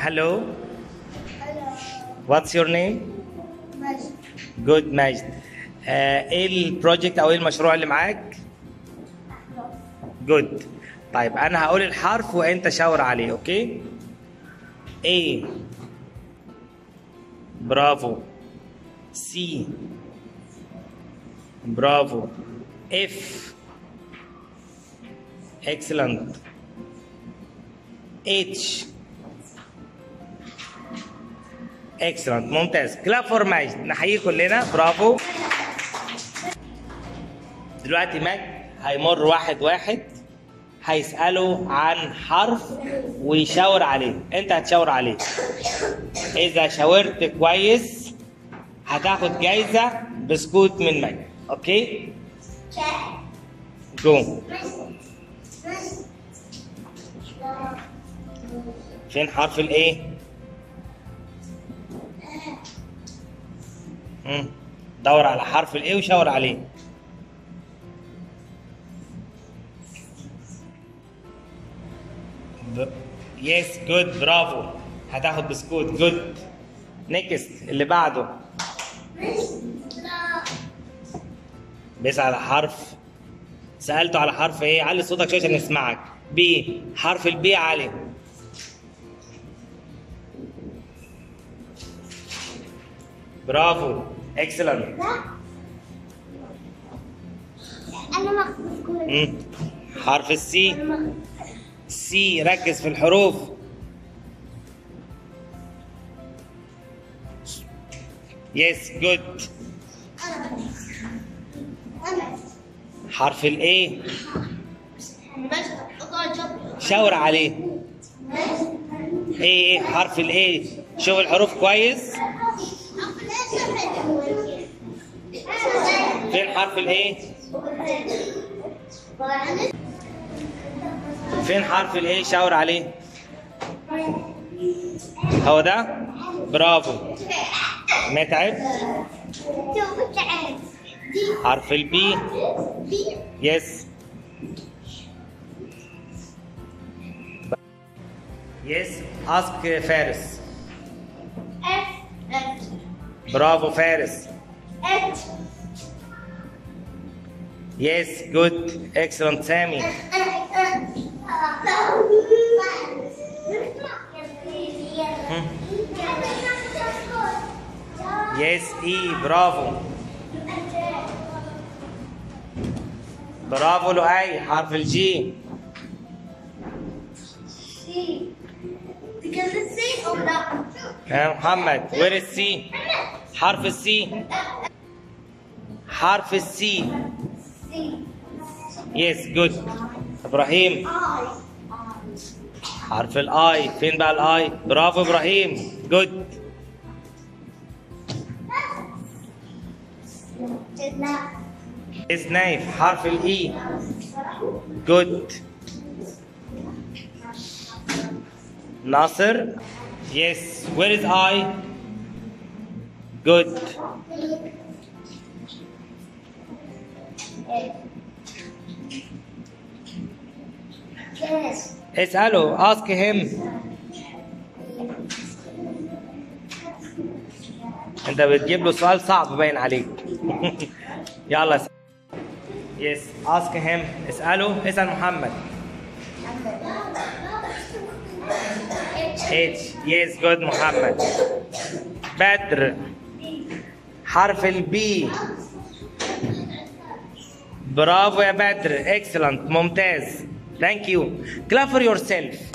hello what's your name good ماجد آه، ايه البروجكت او ايه المشروع اللي معاك جود طيب انا هقول الحرف وانت شاور عليه اوكي A برافو C برافو F excellent H excellent ممتاز كلاب فور ماجد نحييه كلنا برافو دلوقتي ماجد هيمر واحد واحد هيسأله عن حرف ويشاور عليه انت هتشاور عليه اذا شاورت كويس هتاخد جايزة بسكوت من ماجد اوكي جو فين حرف الايه مم. دور على حرف الايه وشاور عليه يس جود برافو هتاخد بسكوت جود نيكست اللي بعده بيسأل على حرف سألته على حرف ايه علي صوتك شوية عشان نسمعك بي حرف البي علي برافو اكسلنت انا مخبوز حرف السي سي ركز في الحروف يس جود حرف الاي شاور عليه ايه ايه حرف الاي شوف الحروف كويس فين حرف الايه فين حرف الايه شاور عليه هو ده برافو متعب حرف البي يس يس اسك فارس برافو فارس يس جود اكسلنت سامي يس اي برافو برافو لؤي حرف الجي يا محمد وير السي حرف السي حرف السي يس جود ابراهيم حرف الاي فين بقى الاي برافو ابراهيم جود يس نايف حرف الاي جود ناصر يس وير از اي جود اسأله ask him انت بتجيب له سؤال صعب باين عليك يلا يس ask him اسأله اسأل محمد H yes good محمد بدر حرف البي برافو يا بدر excellent ممتاز Thank you. Clap for yourself.